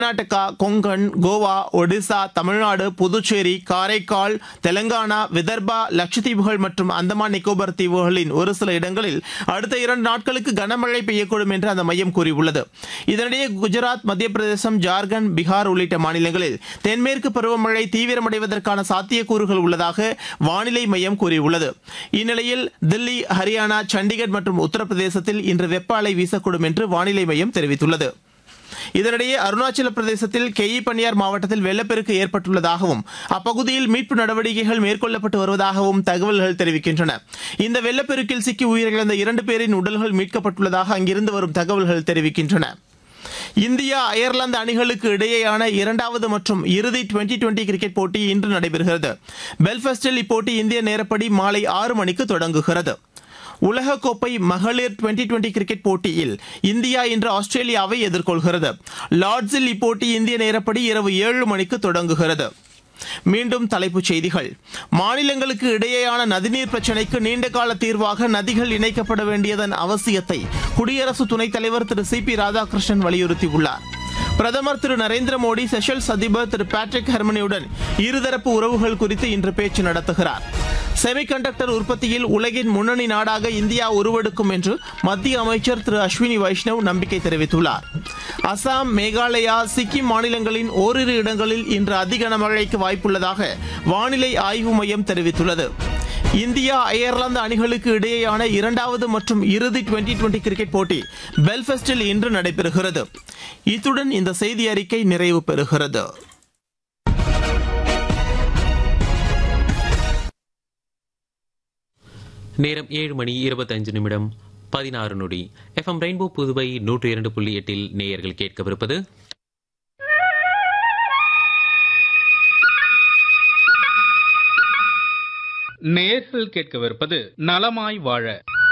கர்நாடகா கொங்கன் கோவா ஒடிசா தமிழ்நாடு புதுச்சேரி காரைக்கால் தெலங்கானா விதர்பா லட்சத்தீவுகள் மற்றும் அந்தமான் நிக்கோபார் தீவுகளின் ஒரு சில இடங்களில் அடுத்த இரண்டு நாட்களுக்கு கனமழை பெய்யக்கூடும் என்று அந்த மையம் கூறியுள்ளது இதனிடையே குஜராத் மத்திய பிரதேசம் ஜார்க்கண்ட் பீகார் உள்ளிட்ட மாநிலங்களில் தென்மேற்கு பருவமழை தீவிரமடைவதற்கான சாத்தியக்கூறுகள் உள்ளதாக வானிலை மையம் கூறியுள்ளது இந்நிலையில் தில்லி ஹரியானா சண்டிகர் மற்றும் உத்தரப்பிரதேசத்தில் இன்று வெப்ப அலை வீசக்கூடும் என்று வானிலை மையம் தெரிவித்துள்ளது இதனிடையே அருணாச்சல பிரதேசத்தில் கெயி பனியார் மாவட்டத்தில் வெள்ளப்பெருக்கு ஏற்பட்டுள்ளதாகவும் அப்பகுதியில் மீட்பு நடவடிக்கைகள் மேற்கொள்ளப்பட்டு வருவதாகவும் தகவல்கள் தெரிவிக்கின்றன இந்த வெள்ளப்பெருக்கில் சிக்கி உயிரிழந்த இரண்டு பேரின் உடல்கள் மீட்கப்பட்டுள்ளதாக அங்கிருந்து வரும் தகவல்கள் தெரிவிக்கின்றன இந்தியா அயர்லாந்து அணிகளுக்கு இடையேயான இரண்டாவது மற்றும் இறுதி டுவெண்டி டுவெண்டி கிரிக்கெட் போட்டி இன்று நடைபெறுகிறது பெல்ஃபாஸ்டில் இப்போட்டி இந்திய நேரப்படி மாலை ஆறு மணிக்கு தொடங்குகிறது உலகக்கோப்பை மகளிர் டுவெண்டி டுவெண்டி கிரிக்கெட் போட்டியில் இந்தியா இன்று ஆஸ்திரேலியாவை எதிர்கொள்கிறது லார்ட்ஸில் இப்போட்டி இந்திய நேரப்படி இரவு ஏழு மணிக்கு தொடங்குகிறது மீண்டும் தலைப்புச் செய்திகள் மாநிலங்களுக்கு இடையேயான நதிநீர் பிரச்சினைக்கு நீண்டகால தீர்வாக நதிகள் இணைக்கப்பட வேண்டியதன் அவசியத்தை குடியரசு துணைத் தலைவர் திரு சி பி ராதாகிருஷ்ணன் வலியுறுத்தியுள்ளார் பிரதமர் திரு நரேந்திர மோடி செஷல்ஸ் அதிபர் திரு பேட்ரிக் ஹெர்மனியுடன் இருதரப்பு உறவுகள் குறித்து இன்று பேச்சு நடத்துகிறார் செமிகண்டக்டர் உற்பத்தியில் உலகின் முன்னணி நாடாக இந்தியா உருவெடுக்கும் என்று மத்திய அமைச்சர் திரு அஸ்வினி வைஷ்ணவ் நம்பிக்கை தெரிவித்துள்ளார் அசாம் மேகாலயா சிக்கிம் மாநிலங்களின் ஓரிரு இடங்களில் இன்று அதி கனமழைக்கு வாய்ப்புள்ளதாக வானிலை ஆய்வு மையம் தெரிவித்துள்ளது இந்தியா அயர்லாந்து அணிகளுக்கு இடையேயான இரண்டாவது மற்றும் இறுதி டுவெண்டி டுவெண்டி கிரிக்கெட் போட்டி பெல்ஃபஸ்டில் இன்று நடைபெறுகிறது இத்துடன் இந்த செய்தி அறிக்கை நிறைவு பெறுகிறது நேரம் ஏழு மணி இருபத்தஞ்சு நிமிடம் பதினாறு நொடி எஃப்எம் ரெயின்போ புதுவை நூற்று இரண்டு புள்ளி எட்டில் நேயர்கள் கேட்கவிருப்பது நேர்கள் கேட்கவிருப்பது நலமாய் வாழ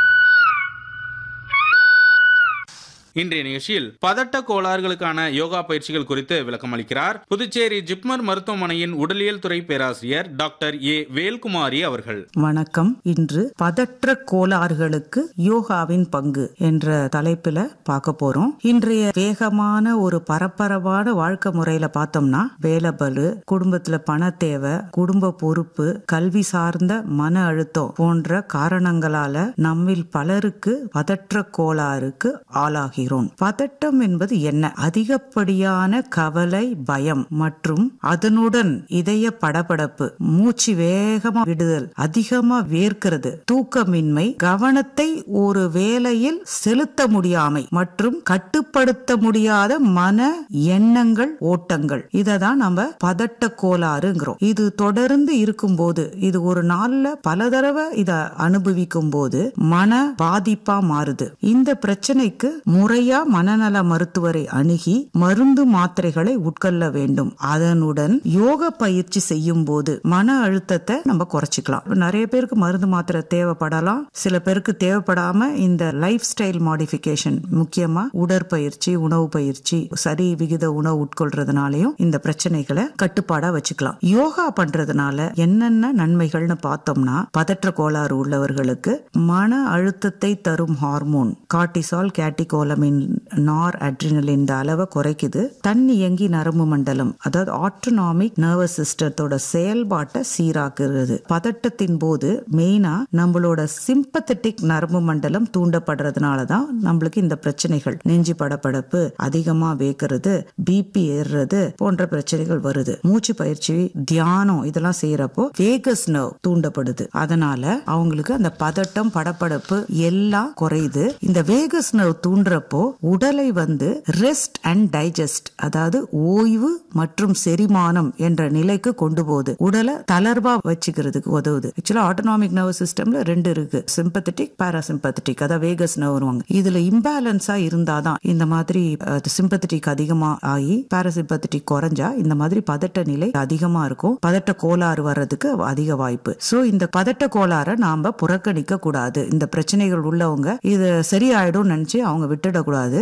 இன்றைய நிகழ்ச்சியில் பதட்ட கோளாறுகளுக்கான யோகா பயிற்சிகள் குறித்து விளக்கம் அளிக்கிறார் புதுச்சேரி ஜிப்மர் மருத்துவமனையின் உடலியல் துறை பேராசிரியர் டாக்டர் ஏ வேல்குமாரி அவர்கள் வணக்கம் இன்று பதற்ற கோளாறுகளுக்கு யோகாவின் பங்கு என்ற தலைப்புல பார்க்க போறோம் இன்றைய வேகமான ஒரு பரபரப்பான வாழ்க்கை முறையில பார்த்தோம்னா வேலைபலு குடும்பத்துல பண தேவை குடும்ப பொறுப்பு கல்வி சார்ந்த மன அழுத்தம் போன்ற காரணங்களால நம்மில் பலருக்கு பதற்ற கோளாறுக்கு ஆளாகிறோம் பதட்டம் என்பது என்ன அதிகப்படியான கவலை பயம் மற்றும் அதனுடன் இதய படபடப்பு மூச்சு வேகமா விடுதல் அதிகமா வேர்க்கிறது தூக்கமின்மை கவனத்தை ஒரு வேலையில் செலுத்த முடியாமை மற்றும் கட்டுப்படுத்த முடியாத மன எண்ணங்கள் ஓட்டங்கள் இதை தான் நம்ம பதட்ட கோளாறுங்கிறோம் இது தொடர்ந்து இருக்கும்போது இது ஒரு நாள்ல பல தடவை இத அனுபவிக்கும் போது மன பாதிப்பா மாறுது இந்த பிரச்சனைக்கு முறையா மனநல மருத்துவரை அணுகி மருந்து மாத்திரைகளை உட்கொள்ள வேண்டும் அதனுடன் யோக பயிற்சி செய்யும் போது மன அழுத்தத்தை நம்ம குறைச்சிக்கலாம் நிறைய பேருக்கு மருந்து மாத்திரை தேவைப்படலாம் சில பேருக்கு தேவைப்படாம இந்த லைஃப் ஸ்டைல் மாடிஃபிகேஷன் முக்கியமா உடற்பயிற்சி உணவு பயிற்சி சரி விகித உணவு உட்கொள்றதுனாலையும் இந்த பிரச்சனைகளை கட்டுப்பாடா வச்சுக்கலாம் யோகா பண்றதுனால என்னென்ன நன்மைகள்னு பார்த்தோம்னா பதற்ற கோளாறு உள்ளவர்களுக்கு மன அழுத்தத்தை தரும் ஹார்மோன் கார்டிசால் கேட்டிகோலமின் நார் அட்ரினல் இந்த அளவை குறைக்குது தண்ணி இயங்கி நரம்பு மண்டலம் அதாவது ஆட்டோனாமிக் நர்வஸ் சிஸ்டத்தோட செயல்பாட்டை சீராக்குறது பதட்டத்தின் போது மெயினா நம்மளோட சிம்பத்தட்டிக் நரம்பு மண்டலம் தூண்டப்படுறதுனால தான் நம்மளுக்கு இந்த பிரச்சனைகள் நெஞ்சு படப்படப்பு அதிகமா வேக்கிறது பிபி ஏறுறது போன்ற பிரச்சனைகள் வருது மூச்சு பயிற்சி தியானம் இதெல்லாம் செய்யறப்போ வேகஸ் நர்வ் தூண்டப்படுது அதனால அவங்களுக்கு அந்த பதட்டம் படப்படப்பு எல்லாம் குறையுது இந்த வேகஸ் நர்வ் தூண்டுறப்போ உடலை வந்து ரெஸ்ட் அண்ட் டைஜஸ்ட் அதாவது ஓய்வு மற்றும் செரிமானம் என்ற நிலைக்கு கொண்டு போகுது உடலை தளர்வா வச்சுக்கிறதுக்கு உதவுது ஆக்சுவலா ஆட்டோனாமிக் நர்வஸ் சிஸ்டம்ல ரெண்டு இருக்கு சிம்பத்தட்டிக் பாராசிம்பத்தட்டிக் அதாவது வேகஸ் நர்வ் இதுல இம்பேலன்ஸா இருந்தாதான் இந்த மாதிரி சிம்பத்தட்டிக் அதிகமா ஆகி பாராசிம்பத்தட்டிக் குறைஞ்சா இந்த மாதிரி பதட்ட நிலை அதிகமா இருக்கும் பதட்ட கோளாறு வர்றதுக்கு அதிக வாய்ப்பு சோ இந்த பதட்ட கோளாறை நாம புறக்கணிக்க கூடாது இந்த பிரச்சனைகள் உள்ளவங்க இது சரியாயிடும் நினைச்சு அவங்க விட்டுடக்கூடாது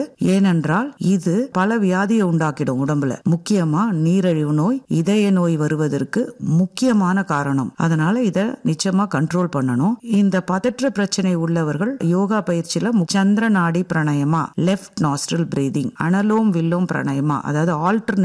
ஏனென்றால் இது பல வியாதியை உண்டாக்கிடும் உடம்புல முக்கியமா நீரிழிவு நோய் இதய நோய் வருவதற்கு முக்கியமான காரணம் அதனால இத நிச்சயமா கண்ட்ரோல் பண்ணணும் இந்த பதற்ற பிரச்சனை உள்ளவர்கள் யோகா பயிற்சியில மு- சந்திர நாடி பிரணயமா லெஃப்ட் நாஸ்ட்ரல் பிரீதிங் அனலோம் வில்லோம் பிரணயமா அதாவது ஆல்டர்னேட்